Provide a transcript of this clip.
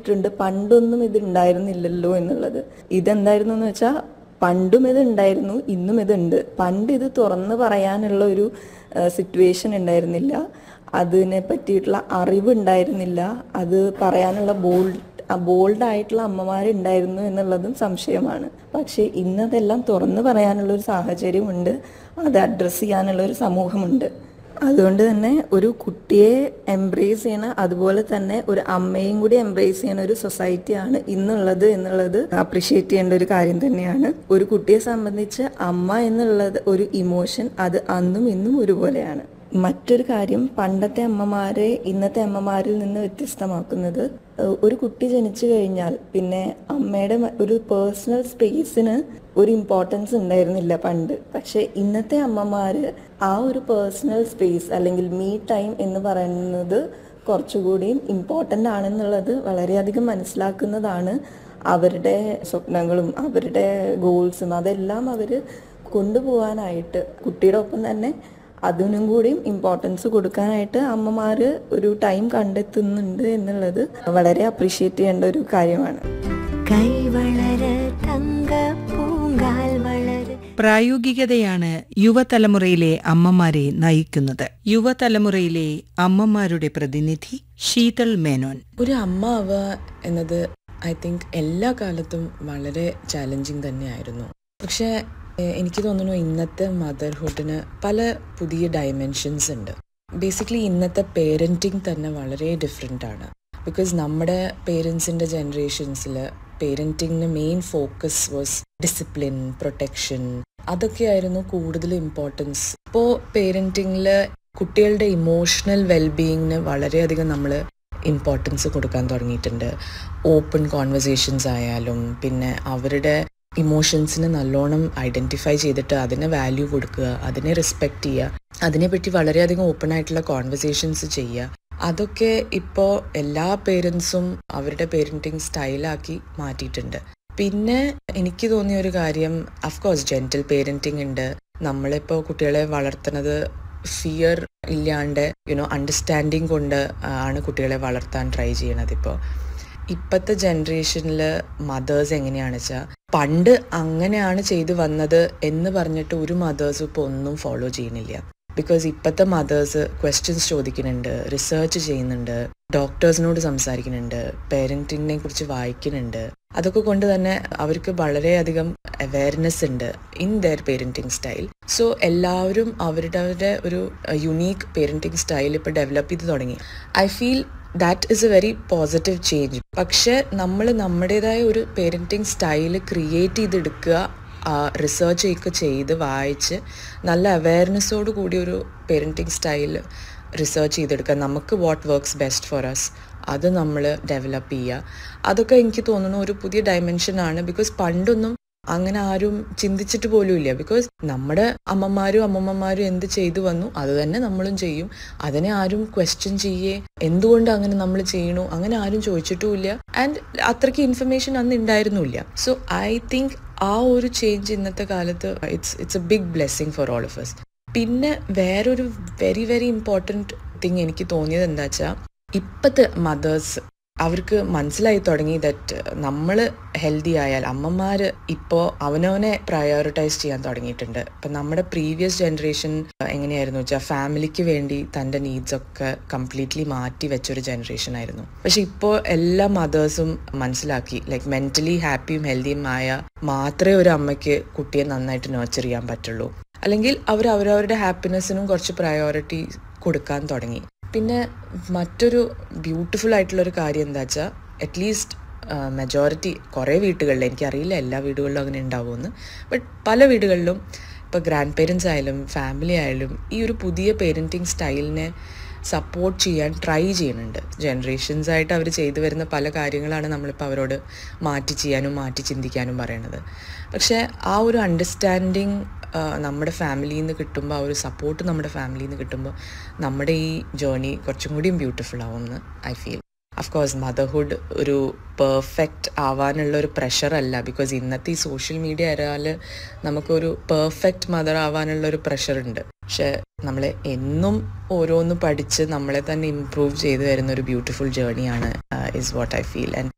പറഞ്ഞിട്ടുണ്ട് പണ്ടൊന്നും ഇത് ഉണ്ടായിരുന്നില്ലല്ലോ എന്നുള്ളത് ഇതെന്തായിരുന്നു എന്ന് വെച്ചാൽ പണ്ടും ഇത് ഉണ്ടായിരുന്നു ഇന്നും ഇതുണ്ട് പണ്ട് ഇത് തുറന്ന് പറയാനുള്ള ഒരു സിറ്റുവേഷൻ ഉണ്ടായിരുന്നില്ല അതിനെ പറ്റിയിട്ടുള്ള അറിവ് ഉണ്ടായിരുന്നില്ല അത് പറയാനുള്ള ബോൾഡ് ബോൾഡ് ആയിട്ടുള്ള അമ്മമാരുണ്ടായിരുന്നു എന്നുള്ളതും സംശയമാണ് പക്ഷേ ഇന്നതെല്ലാം തുറന്നു പറയാനുള്ള ഒരു സാഹചര്യമുണ്ട് അത് അഡ്രസ്സ് ചെയ്യാനുള്ള ഒരു സമൂഹമുണ്ട് അതുകൊണ്ട് തന്നെ ഒരു കുട്ടിയെ എംബ്രേസ് ചെയ്യണ അതുപോലെ തന്നെ ഒരു അമ്മയും കൂടി എംബ്രേസ് ചെയ്യണ ഒരു സൊസൈറ്റിയാണ് ഇന്നുള്ളത് എന്നുള്ളത് അപ്രിഷ്യേറ്റ് ചെയ്യേണ്ട ഒരു കാര്യം തന്നെയാണ് ഒരു കുട്ടിയെ സംബന്ധിച്ച് അമ്മ എന്നുള്ളത് ഒരു ഇമോഷൻ അത് അന്നും ഇന്നും ഒരുപോലെയാണ് മറ്റൊരു കാര്യം പണ്ടത്തെ അമ്മമാരെ ഇന്നത്തെ അമ്മമാരിൽ നിന്ന് വ്യത്യസ്തമാക്കുന്നത് ഏഹ് ഒരു കുട്ടി ജനിച്ചു കഴിഞ്ഞാൽ പിന്നെ അമ്മയുടെ മ- ഒരു പേഴ്സണൽ സ്പേസിന് ഒരു ഇമ്പോർട്ടൻസ് ഉണ്ടായിരുന്നില്ല പണ്ട് പക്ഷെ ഇന്നത്തെ അമ്മമാര് ആ ഒരു പേഴ്സണൽ സ്പേസ് അല്ലെങ്കിൽ മീ ടൈം എന്ന് പറയുന്നത് കുറച്ചുകൂടിയും ഇമ്പോർട്ടൻ്റ് ആണെന്നുള്ളത് വളരെയധികം മനസ്സിലാക്കുന്നതാണ് അവരുടെ സ്വപ്നങ്ങളും അവരുടെ ഗോൾസും അതെല്ലാം അവർ കൊണ്ടുപോകാനായിട്ട് കുട്ടിയുടെ ഒപ്പം തന്നെ അതിനും കൂടിയും ഇമ്പോർട്ടൻസ് കൊടുക്കാനായിട്ട് അമ്മമാർ ഒരു ടൈം കണ്ടെത്തുന്നുണ്ട് എന്നുള്ളത് വളരെ അപ്രീഷിയേറ്റ് ചെയ്യേണ്ട ഒരു കാര്യമാണ് കൈ വളര് തങ്ക പൂങ്കാൽ വളര് പ്രായോഗികതയാണ് യുവതലമുറയിലെ അമ്മമാരെ നയിക്കുന്നത് യുവതലമുറയിലെ അമ്മമാരുടെ പ്രതിനിധി ശീതൾ മേനോൻ ഒരു അമ്മ ആവുക എന്നത് ഐ തിങ്ക് എല്ലാ കാലത്തും വളരെ ചാലഞ്ചിങ് തന്നെയായിരുന്നു പക്ഷേ എ- എനിക്ക് തോന്നുന്നു ഇന്നത്തെ മദർഹുഡിന് പല പുതിയ ഡയമെൻഷൻസ് ഉണ്ട് ബേസിക്കലി ഇന്നത്തെ പേരൻറ്റിങ് തന്നെ വളരെ ഡിഫറെൻ്റ് ആണ് ബിക്കോസ് നമ്മുടെ പേരൻസിൻ്റെ ജനറേഷൻസിൽ പേരൻറ്റിങ്ങിന് main focus was discipline protection അതൊക്കെയായിരുന്നു കൂടുതൽ ഇമ്പോർട്ടൻസ് ഇപ്പോൾ പേരൻറ്റിങ്ങിൽ കുട്ടികളുടെ ഇമോഷണൽ വെൽബീയിങ്ങിന് വളരെയധികം നമ്മൾ ഇമ്പോർട്ടൻസ് കൊടുക്കാൻ തുടങ്ങിയിട്ടുണ്ട് ഓപ്പൺ കോൺവെർസേഷൻസ് ആയാലും പിന്നെ അവരുടെ ഇമോഷൻസിനെ നല്ലോണം ഐഡൻറ്റിഫൈ ചെയ്തിട്ട് അതിനെ വാല്യൂ കൊടുക്കുക അതിനെ റെസ്പെക്റ്റ് ചെയ്യുക അതിനെപ്പറ്റി വളരെയധികം ഓപ്പൺ ആയിട്ടുള്ള കോൺവെർസേഷൻസ് ചെയ്യുക അതൊക്കെ ഇപ്പോൾ എല്ലാ പേരൻസും അവരുടെ പേരൻറ്റിങ് സ്റ്റൈലാക്കി മാറ്റിയിട്ടുണ്ട് പിന്നെ എനിക്ക് തോന്നിയ ഒരു കാര്യം അഫ്കോഴ്സ് ജെൻറ്റൽ പേരൻറ്റിങ് ഉണ്ട് നമ്മളിപ്പോൾ കുട്ടികളെ വളർത്തുന്നത് ഫിയർ ഇല്ലാണ്ട് യുനോ അണ്ടർസ്റ്റാൻഡിങ് കൊണ്ട് ആണ് കുട്ടികളെ വളർത്താൻ ട്രൈ ചെയ്യണത് ഇപ്പോൾ ഇപ്പോഴത്തെ ജനറേഷനിൽ മദേഴ്സ് എങ്ങനെയാണെന്ന് വെച്ചാൽ പണ്ട് അങ്ങനെയാണ് ചെയ്തു വന്നത് എന്ന് പറഞ്ഞിട്ട് ഒരു മദേഴ്സും ഇപ്പോൾ ഒന്നും ഫോളോ ചെയ്യുന്നില്ല ബിക്കോസ് ഇപ്പോഴത്തെ മദേഴ്സ് ക്വസ്റ്റ്യൻസ് ചോദിക്കുന്നുണ്ട് റിസർച്ച് ചെയ്യുന്നുണ്ട് ഡോക്ടേഴ്സിനോട് സംസാരിക്കുന്നുണ്ട് പേരൻറ്റിങ്ങിനെ കുറിച്ച് വായിക്കുന്നുണ്ട് അതൊക്കെ കൊണ്ട് തന്നെ അവർക്ക് വളരെയധികം അവയർനെസ് ഉണ്ട് in their parenting style so എല്ലാവരും അവരുടെ അവരുടെ ഒരു യുണീക്ക് പേരൻറ്റിങ് സ്റ്റൈൽ ഇപ്പോൾ ഡെവലപ്പ് ചെയ്ത് തുടങ്ങി I feel that is a very positive change പക്ഷെ നമ്മൾ നമ്മുടേതായ ഒരു പേരൻറ്റിങ് സ്റ്റൈൽ ക്രിയേറ്റ് ചെയ്തെടുക്കുക റിസർച്ച് ഒക്കെ ചെയ്ത് വായിച്ച് നല്ല അവയർനെസ്സോട് കൂടി ഒരു പേരൻറ്റിങ് സ്റ്റൈൽ റിസർച്ച് ചെയ്തെടുക്കുക നമുക്ക് what works best for us അത് നമ്മൾ ഡെവലപ്പ് ചെയ്യുക അതൊക്കെ എനിക്ക് തോന്നുന്നു ഒരു പുതിയ ഡയമെൻഷനാണ് ബിക്കോസ് പണ്ടൊന്നും അങ്ങനെ ആരും ചിന്തിച്ചിട്ട് പോലും ഇല്ല ബിക്കോസ് നമ്മുടെ അമ്മമാരും അമ്മമ്മമാരും എന്ത് ചെയ്തു വന്നു അത് തന്നെ നമ്മളും ചെയ്യും അതിനെ ആരും ക്വസ്റ്റ്യൻ ചെയ്യേ എന്തുകൊണ്ട് അങ്ങനെ നമ്മൾ ചെയ്യണു അങ്ങനെ ആരും ചോദിച്ചിട്ടുമില്ല ആൻഡ് അത്രയ്ക്ക് ഇൻഫർമേഷൻ അന്ന് ഉണ്ടായിരുന്നില്ല സോ ഐ തിങ്ക് ആ ഒരു ചേഞ്ച് ഇന്നത്തെ കാലത്ത് it's it's a big blessing for all of us പിന്നെ വേറൊരു വെരി വെരി ഇമ്പോർട്ടൻറ്റ് തിങ് എനിക്ക് തോന്നിയത് എന്താ വെച്ചാൽ ഇപ്പോഴത്തെ മദേഴ്സ് അവർക്ക് മനസ്സിലായി തുടങ്ങി ദറ്റ് നമ്മൾ ഹെൽത്തി ആയാൽ അമ്മമാർ ഇപ്പോൾ അവനവനെ പ്രയോറിറ്റൈസ് ചെയ്യാൻ തുടങ്ങിയിട്ടുണ്ട് ഇപ്പം നമ്മുടെ പ്രീവിയസ് ജനറേഷൻ എങ്ങനെയായിരുന്നു വെച്ചാൽ ഫാമിലിക്ക് വേണ്ടി തൻ്റെ നീഡ്സ് ഒക്കെ കംപ്ലീറ്റ്ലി മാറ്റി വെച്ചൊരു ജനറേഷൻ ആയിരുന്നു പക്ഷെ ഇപ്പോൾ എല്ലാ മദേഴ്സും മനസ്സിലാക്കി ലൈക്ക് മെൻ്റലി ഹാപ്പിയും ഹെൽത്തിയും ആയ മാത്രമേ ഒരു അമ്മയ്ക്ക് കുട്ടിയെ നന്നായിട്ട് നേർച്ചർ ചെയ്യാൻ പറ്റുള്ളൂ അല്ലെങ്കിൽ അവർ അവരവരുടെ ഹാപ്പിനെസ്സിനും കുറച്ച് പ്രയോറിറ്റി കൊടുക്കാൻ തുടങ്ങി പിന്നെ മറ്റൊരു ബ്യൂട്ടിഫുൾ ആയിട്ടുള്ള ഒരു കാര്യം എന്താ വെച്ചാൽ അറ്റ്ലീസ്റ്റ് മെജോറിറ്റി കുറേ വീടുകളിൽ എനിക്കറിയില്ല എല്ലാ വീടുകളിലും അങ്ങനെ ഉണ്ടാവുമെന്ന് ബട്ട് പല വീടുകളിലും ഇപ്പോൾ ഗ്രാൻഡ് പേരൻസ് ആയാലും ഫാമിലി ആയാലും ഈ ഒരു പുതിയ പേരൻറ്റിങ് സ്റ്റൈലിനെ സപ്പോർട്ട് ചെയ്യാൻ ട്രൈ ചെയ്യുന്നുണ്ട് ജനറേഷൻസ് ആയിട്ട് അവർ ചെയ്തു വരുന്ന പല കാര്യങ്ങളാണ് നമ്മളിപ്പോൾ അവരോട് മാറ്റി ചെയ്യാനും മാറ്റി ചിന്തിക്കാനും പറയണത് പക്ഷേ ആ ഒരു അണ്ടർസ്റ്റാൻഡിങ് നമ്മുടെ ഫാമിലിയിൽ നിന്ന് കിട്ടുമ്പോൾ ആ ഒരു സപ്പോർട്ട് നമ്മുടെ ഫാമിലിയിൽ നിന്ന് കിട്ടുമ്പോൾ നമ്മുടെ ഈ ജേർണി കുറച്ചും കൂടിയും ബ്യൂട്ടിഫുൾ ആവുമെന്ന് ഐ ഫീൽ അഫ്കോഴ്സ് മദർഹുഡ് ഒരു പെർഫെക്റ്റ് ആവാനുള്ള ഒരു പ്രഷർ അല്ല ബിക്കോസ് ഇന്നത്തെ ഈ സോഷ്യൽ മീഡിയ ആയാൽ നമുക്കൊരു പെർഫെക്റ്റ് മദർ ആവാനുള്ള ഒരു പ്രഷർ ഉണ്ട് പക്ഷെ നമ്മൾ എന്നും ഓരോന്ന് പഠിച്ച് നമ്മളെ തന്നെ ഇമ്പ്രൂവ് ചെയ്തു വരുന്ന ഒരു ബ്യൂട്ടിഫുൾ ജേർണിയാണ് is what I feel and